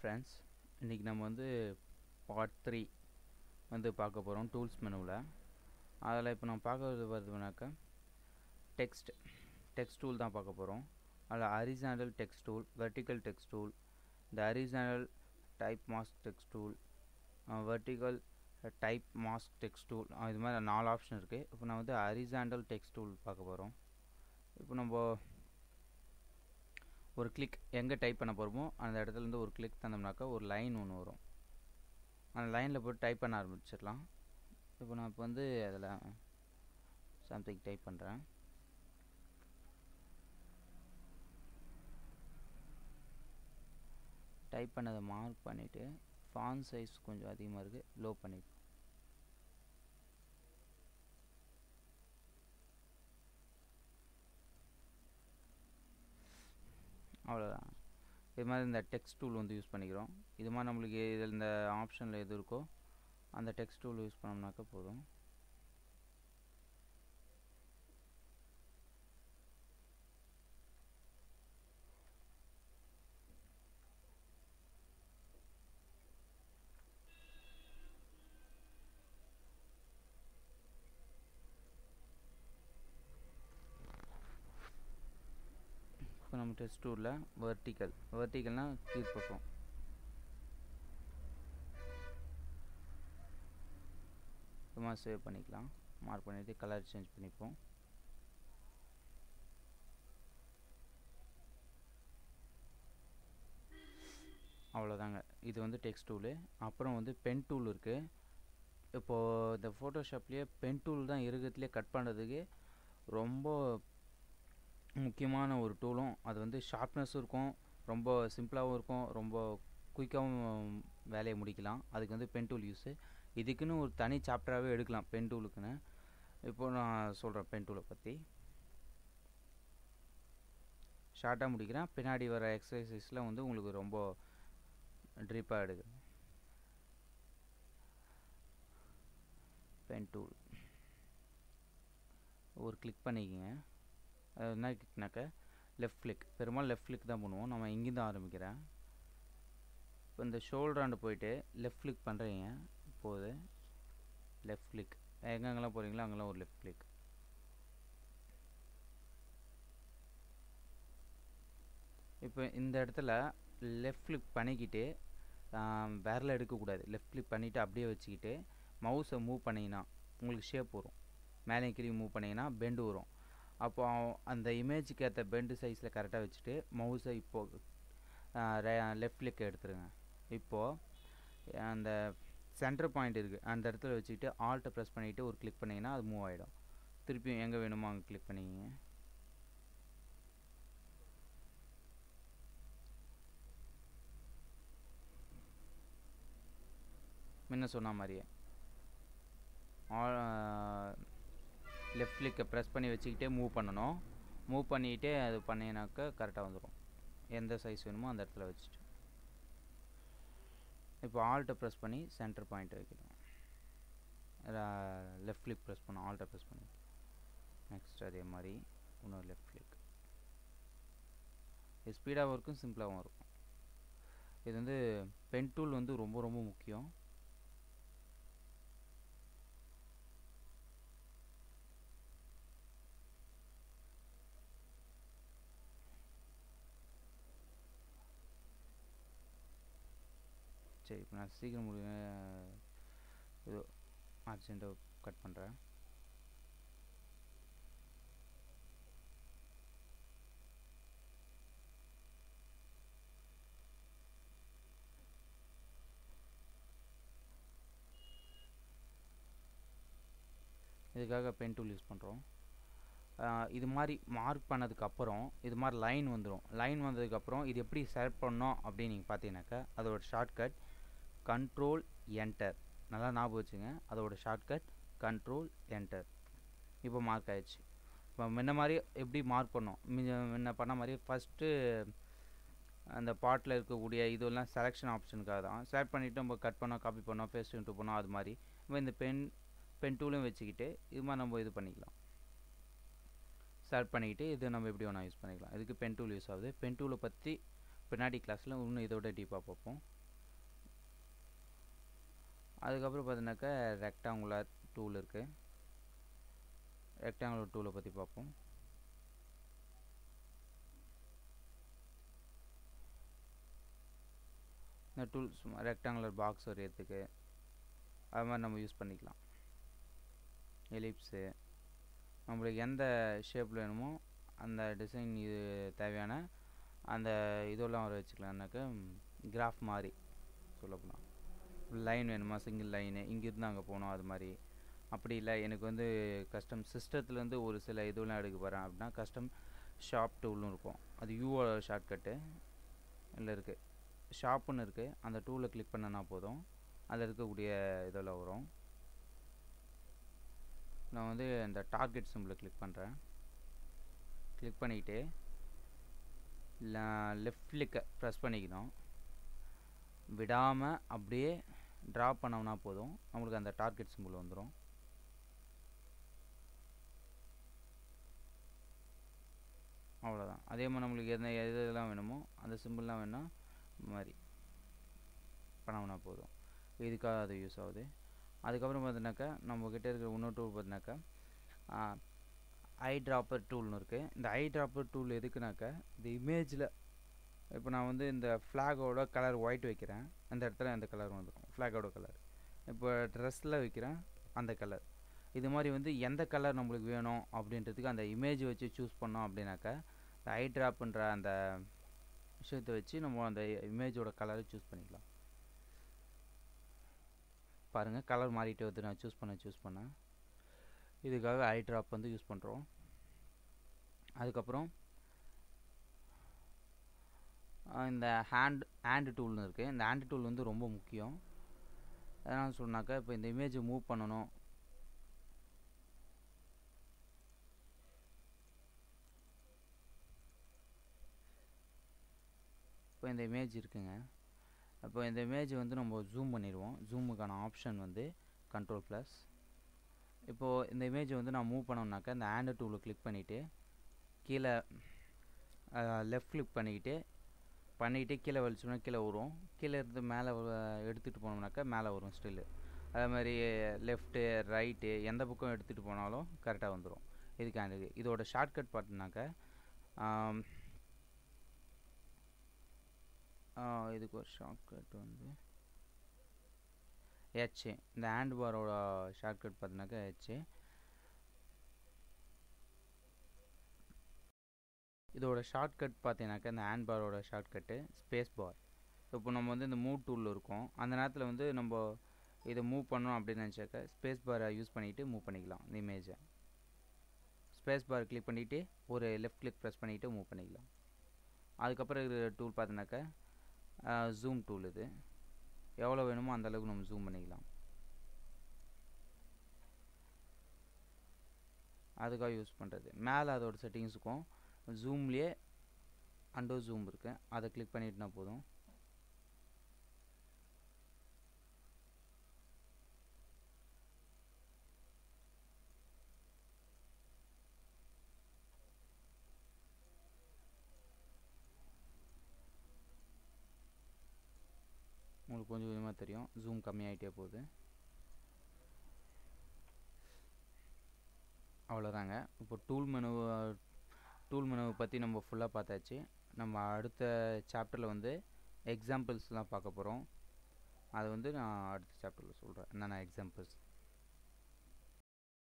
friends இன்றைக்கி நம்ம வந்து பார்ட் த்ரீ வந்து பார்க்க போகிறோம் டூல்ஸ் மெனுவில் அதில் இப்போ நம்ம பார்க்கறது பார்த்தோம்னாக்கா டெக்ஸ்ட் டெக்ஸ்ட் டூல் தான் பார்க்க போகிறோம் அதில் horizontal text tool vertical text tool இந்த horizontal type mask text tool vertical type mask text tool இது மாதிரி நாலு ஆப்ஷன் இருக்குது இப்போ நான் வந்து ஹரிசாண்டல் டெக்ஸ்ட் டூல் பார்க்க போகிறோம் இப்போ நம்ம ஒரு கிளிக் எங்கே டைப் பண்ண போகிறோமோ அந்த இடத்துலேருந்து ஒரு கிளிக் தந்தோம்னாக்கா ஒரு லைன் ஒன்று வரும் அந்த லைனில் போட்டு டைப் பண்ண ஆரம்பிச்சிடலாம் இப்போ நான் இப்போ வந்து அதில் சம்திங் டைப் பண்ணுறேன் டைப் பண்ணதை மார்க் பண்ணிவிட்டு ஃபான் சைஸ் கொஞ்சம் அதிகமாக இருக்குது லோ பண்ணிப்போம் அவ்வளோதான் இது மாதிரி இந்த டெக்ஸ்ட் டூல் வந்து யூஸ் பண்ணிக்கிறோம் இது மாதிரி நம்மளுக்கு இதில் இந்த ஆப்ஷனில் எது இருக்கோ அந்த டெக்ஸ்ட் டூல் யூஸ் பண்ணோம்னாக்கா போதும் இப்போ நம்ம டெஸ்ட் டூலில் வெர்டிக்கல் வெர்டிக்கல்னால் கீழ்ப்பக்கம் சும்மா சேவ் பண்ணிக்கலாம் மார்க் பண்ணிவிட்டு கலர் சேஞ்ச் பண்ணிப்போம் அவ்வளோதாங்க இது வந்து டெக்ஸ்ட் டூலு அப்புறம் வந்து பென் டூல் இருக்குது இப்போது இந்த ஃபோட்டோஷாப்லேயே பென் டூல் தான் இருக்கிறதுலே கட் பண்ணுறதுக்கு ரொம்ப முக்கியமான ஒரு டூலும் அது வந்து ஷார்ப்னஸும் இருக்கும் ரொம்ப சிம்பிளாகவும் இருக்கும் ரொம்ப குயிக்காகவும் வேலையை முடிக்கலாம் அதுக்கு வந்து பென் டூல் யூஸு இதுக்குன்னு ஒரு தனி சாப்டராகவே எடுக்கலாம் பென் டூலுக்குன்னு இப்போ நான் சொல்கிறேன் பென் டூலை பற்றி ஷார்ட்டாக முடிக்கிறேன் பின்னாடி வர எக்ஸசைஸில் வந்து உங்களுக்கு ரொம்ப ட்ரீப்பாக எடுக்கும் பென் டூல் ஒரு கிளிக் பண்ணிக்கங்க அது என்ன கிளிக்னாக்க லெஃப்ட் கிளிக் பெரும்பாலும் லெஃப்ட் கிளிக் தான் பண்ணுவோம் நம்ம இங்கேருந்து ஆரம்பிக்கிறேன் இப்போ இந்த ஷோல்டராண்டு போயிட்டு லெஃப்ட் கிளிக் பண்ணுறீங்க இப்போது லெஃப்ட் கிளிக் எங்கெங்கெல்லாம் போகிறீங்களோ அங்கெல்லாம் ஒரு லெஃப்ட் கிளிக் இப்போ இந்த இடத்துல லெஃப்ட் கிளிக் பண்ணிக்கிட்டு விரல எடுக்கக்கூடாது லெஃப்ட் கிளிக் பண்ணிவிட்டு அப்படியே வச்சுக்கிட்டு மவுஸை மூவ் பண்ணிங்கன்னா உங்களுக்கு ஷேப் வரும் மேலே கீழே மூவ் பண்ணிங்கன்னா பெண்டு வரும் அப்போ அந்த இமேஜுக்கு ஏற்ற பெண்டு சைஸில் கரெக்டாக வச்சுட்டு மவுஸை இப்போது லெஃப்ட் கிளிக் எடுத்துருங்க இப்போது அந்த சென்டர் பாயிண்ட் இருக்குது அந்த இடத்துல வச்சுக்கிட்டு ஆல்ட்டை ப்ரெஸ் பண்ணிவிட்டு ஒரு கிளிக் பண்ணிங்கன்னா அது மூவ் ஆகிடும் திருப்பியும் எங்கே வேணுமோ அங்கே கிளிக் பண்ணிக்கிங்க முன்ன சொன்ன மாதிரியே லெஃப்ட் கிளிக்கை ப்ரெஸ் பண்ணி வச்சுக்கிட்டே மூவ் பண்ணணும் மூவ் பண்ணிக்கிட்டே அது பண்ணினாக்கா கரெக்டாக வந்துடும் எந்த சைஸ் வேணுமோ அந்த இடத்துல வச்சுட்டு இப்போ ஆல்ட்டை ப்ரெஸ் பண்ணி சென்டர் பாயிண்ட் வைக்கணும் லெஃப்ட் கிளிக் ப்ரெஸ் பண்ணணும் ஆல்ட்டை ப்ரெஸ் பண்ணி நெக்ஸ்ட் அதே மாதிரி இன்னொரு லெஃப்ட் கிளிக் இது ஸ்பீடாகவும் இருக்கும் சிம்பிளாகவும் இருக்கும் இது வந்து பென் டூல் வந்து ரொம்ப ரொம்ப முக்கியம் சரி இப்போ நான் சீக்கிரம் முடிய இது அர்ஜென்ட்டாக கட் பண்ணுறேன் இதுக்காக பென் டூல் யூஸ் பண்ணுறோம் இது மாதிரி மார்க் பண்ணதுக்கப்புறம் இது மாதிரி லைன் வந்துடும் லைன் வந்ததுக்கப்புறம் இது எப்படி செலக்ட் பண்ணோம் அப்படின்னு நீங்கள் பார்த்தீங்கன்னாக்கா அதோட ஷார்ட்கட் கண்ட்ரோல் என்டர் நல்லா ஞாபகம் வச்சுங்க அதோட ஷார்ட்கட் கண்ட்ரோல் என்டர் இப்போ மார்க் ஆயிடுச்சு இப்போ முன்ன மாதிரி எப்படி மார்க் பண்ணோம் முன்ன பண்ண மாதிரி ஃபஸ்ட்டு அந்த பாட்டில் இருக்கக்கூடிய இதெல்லாம் செலெக்ஷன் ஆப்ஷனுக்காக தான் செலக்ட் பண்ணிவிட்டு நம்ம கட் பண்ணோம் காப்பி பண்ணோம் பேஸ்ட் இன்ட்டு பண்ணோம் அது மாதிரி இப்போ இந்த பென் பென் டூலும் வச்சுக்கிட்டு இது மாதிரி நம்ம இது பண்ணிக்கலாம் செலக்ட் பண்ணிக்கிட்டு இது நம்ம எப்படி வேணால் யூஸ் பண்ணிக்கலாம் இதுக்கு பென் டூல் யூஸ் ஆகுது பென் டூலை பற்றி பின்னாடி கிளாஸில் இன்னும் இதோட டீப்பாக பார்ப்போம் அதுக்கப்புறம் பார்த்தீங்கன்னாக்கா ரெக்டாங்குலர் டூல் இருக்குது ரெக்டாங்குலர் டூலை பற்றி பார்ப்போம் இந்த டூல்ஸ் ரெக்டாங்குலர் பாக்ஸ் வரையறதுக்கு அது மாதிரி நம்ம யூஸ் பண்ணிக்கலாம் எலிப்ஸு நம்மளுக்கு எந்த ஷேப்பில் வேணுமோ அந்த டிசைன் இது தேவையான அந்த இதெல்லாம் வர வச்சுக்கலாம்னாக்கா கிராஃப் மாதிரி சொல்லப்போனால் லைன் வேணுமா சிங்கிள் லைனு இங்கேருந்து அங்கே போகணும் அது மாதிரி அப்படி இல்லை எனக்கு வந்து கஸ்டம் சிஸ்டத்துலேருந்து ஒரு சில இதுவெலாம் எடுக்க போகிறேன் அப்படின்னா கஸ்டம் ஷாப் டூல்னு இருக்கும் அது யூவோட ஷார்ட்கட்டு இல்லை இருக்குது ஷாப்புன்னு இருக்குது அந்த டூலை கிளிக் பண்ணனா போதும் அதில் இருக்கக்கூடிய இதெல்லாம் வரும் நான் வந்து இந்த டார்கெட் சிம்பிளை கிளிக் பண்ணுறேன் கிளிக் பண்ணிக்கிட்டு லெஃப்ட் கிளிக்கை ப்ரெஸ் பண்ணிக்கணும் விடாமல் அப்படியே ட்ரா பண்ணோம்னா போதும் நம்மளுக்கு அந்த டார்கெட் சிம்பிள் வந்துடும் அவ்வளோதான் அதே மாதிரி நம்மளுக்கு எந்த எது எதெல்லாம் வேணுமோ அந்த சிம்பிள்லாம் வேணால் இந்த மாதிரி பண்ணோம்னா போதும் இதுக்காக அது யூஸ் ஆகுது அதுக்கப்புறம் பார்த்தீங்கன்னாக்கா நம்மக்கிட்ட இருக்கிற இன்னொரு டூல் பார்த்தீங்கன்னாக்கா ஐ ட்ராப்பர் டூல்னு இருக்குது இந்த ஐ ட்ராப்பர் டூல் எதுக்குனாக்கா இந்த இமேஜில் இப்போ நான் வந்து இந்த ஃப்ளாகோட கலர் ஒயிட் வைக்கிறேன் அந்த இடத்துல அந்த கலர் வந்துடும் ஃப்ளாகோட கலர் இப்போ ட்ரெஸ்ஸில் வைக்கிறேன் அந்த கலர் இது மாதிரி வந்து எந்த கலர் நம்மளுக்கு வேணும் அப்படின்றதுக்கு அந்த இமேஜ் வச்சு சூஸ் பண்ணோம் அப்படின்னாக்கா இந்த ஐ ட்ராப்ன்ற அந்த விஷயத்தை வச்சு நம்ம அந்த இமேஜோட கலரை சூஸ் பண்ணிக்கலாம் பாருங்கள் கலர் மாறிட்டு வந்து நான் சூஸ் பண்ண சூஸ் பண்ணேன் இதுக்காக ஐ ட்ராப் வந்து யூஸ் பண்ணுறோம் அதுக்கப்புறம் இந்த ஹேண்ட் ஹேண்டு டூல்னு இருக்குது இந்த ஹேண்டு டூல் வந்து ரொம்ப முக்கியம் அதனால் சொன்னாக்கா இப்போ இந்த இமேஜை மூவ் பண்ணணும் இப்போ இந்த இமேஜ் இருக்குங்க அப்போ இந்த இமேஜ் வந்து நம்ம ஜூம் பண்ணிடுவோம் ஜூமுக்கான ஆப்ஷன் வந்து கண்ட்ரோல் ப்ளஸ் இப்போது இந்த இமேஜை வந்து நான் மூவ் பண்ணோம்னாக்கா இந்த ஹேண்டு டூலை கிளிக் பண்ணிவிட்டு கீழே லெஃப்ட் கிளிக் பண்ணிக்கிட்டு பண்ணிக்கிட்டு கீழே வலிச்சோம்னா கீழே வரும் கீழே இருந்து மேலே எடுத்துகிட்டு போனோம்னாக்கா மேலே வரும் ஸ்டில்லு அதே மாதிரி லெஃப்ட்டு ரைட்டு எந்த பக்கம் எடுத்துகிட்டு போனாலும் கரெக்டாக வந்துடும் இதுக்கான இதோட ஷார்ட்கட் பார்த்தீங்கன்னாக்கா இதுக்கு ஒரு ஷார்ட்கட் வந்து ஹெச்சு இந்த ஹேண்ட் பாரோட ஷார்ட்கட் பார்த்தீங்கன்னாக்கா ஹெச்சு இதோட ஷார்ட்கட் பார்த்தீங்கன்னாக்கா இந்த ஹேண்ட் பாரோட ஷார்ட்கட்டு ஸ்பேஸ் பார் இப்போ நம்ம வந்து இந்த மூவ் டூலில் இருக்கோம் அந்த நேரத்தில் வந்து நம்ம இதை மூவ் பண்ணோம் அப்படின்னு நினச்சாக்கா ஸ்பேஸ் பாரை யூஸ் பண்ணிவிட்டு மூவ் பண்ணிக்கலாம் இந்த இமேஜை ஸ்பேஸ் பார் கிளிக் பண்ணிவிட்டு ஒரு லெஃப்ட் கிளிக் ப்ரெஸ் பண்ணிவிட்டு மூவ் பண்ணிக்கலாம் அதுக்கப்புறம் இருக்கிற டூல் பார்த்தீங்கன்னாக்கா ஜூம் டூல் இது எவ்வளோ வேணுமோ அந்த அளவுக்கு நம்ம ஜூம் பண்ணிக்கலாம் அதுக்காக யூஸ் பண்ணுறது மேலே அதோட செட்டிங்ஸுக்கும் ஜூம்லேயே அண்டோ ஜூம் இருக்குது அதை கிளிக் பண்ணிட்டுனா போதும் உங்களுக்கு கொஞ்சம் கொஞ்சமாக தெரியும் ஜூம் கம்மியாகிட்டே போகுது அவ்வளோதாங்க இப்போ டூல் மெனு டூல் மெனுவை பற்றி நம்ம ஃபுல்லாக பார்த்தாச்சு நம்ம அடுத்த சாப்டரில் வந்து எக்ஸாம்பிள்ஸ்லாம் பார்க்க போகிறோம் அது வந்து நான் அடுத்த சாப்டரில் சொல்கிறேன் என்னென்ன எக்ஸாம்பிள்ஸ்